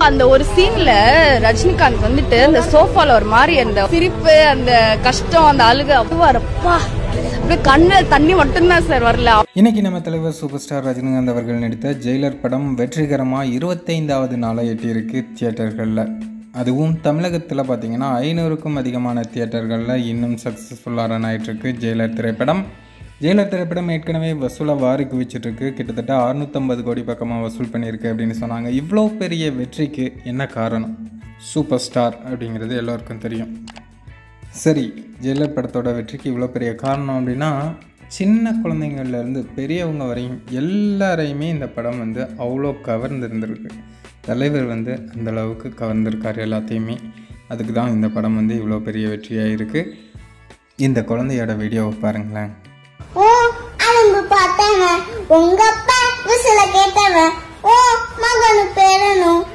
அந்த ஒரு சீன்ல ரஜினிகாந்த் வந்துட்டு அந்த சோஃபால ஒரு மாதிரி அந்த சிரிப்பு அந்த கஷ்டம் அந்த அழுக அப்பா அப்படியே கண்ணுல தண்ணி மட்டும்தான் சார் வரல இன்னைக்கு நம்ம தலைவர் சூப்பர் ஸ்டார் ரஜினிகாந்த் அவர்கள் நடித்த ஜெயிலர் படம் வெற்றிகரமாக இருபத்தைந்தாவது நாளை எட்டியிருக்கு தியேட்டர்களில் அதுவும் தமிழகத்தில் பார்த்தீங்கன்னா ஐநூறுக்கும் அதிகமான தியேட்டர்களில் இன்னும் சக்ஸஸ்ஃபுல்லாக ரன் ஆயிட்டிருக்கு ஜெயிலர் திரைப்படம் ஜெயிலர் திரைப்படம் ஏற்கனவே வசூலை வாரி குவிச்சிட்ருக்கு கிட்டத்தட்ட அறுநூத்தம்பது கோடி பக்கமாக வசூல் பண்ணியிருக்கு அப்படின்னு சொன்னாங்க இவ்வளோ பெரிய வெற்றிக்கு என்ன காரணம் சூப்பர் ஸ்டார் அப்படிங்கிறது எல்லோருக்கும் தெரியும் சரி ஜெயிலர் படத்தோட வெற்றிக்கு இவ்வளோ பெரிய காரணம் அப்படின்னா சின்ன குழந்தைங்கள்லேருந்து பெரியவங்க வரையும் எல்லாரையுமே இந்த படம் வந்து அவ்வளோ கவர்ந்திருந்திருக்கு தலைவர் வந்து அந்த அளவுக்கு கவர்ந்திருக்கார் எல்லாத்தையுமே அதுக்கு தான் இந்த படம் வந்து இவ்வளோ பெரிய வெற்றியாக இருக்குது இந்த குழந்தையோட வீடியோவை பாருங்களேன் ஓ அலும்பு பார்த்தவன் உங்க அப்பா விசில கேட்டவன் ஓ மகனு பேரனும்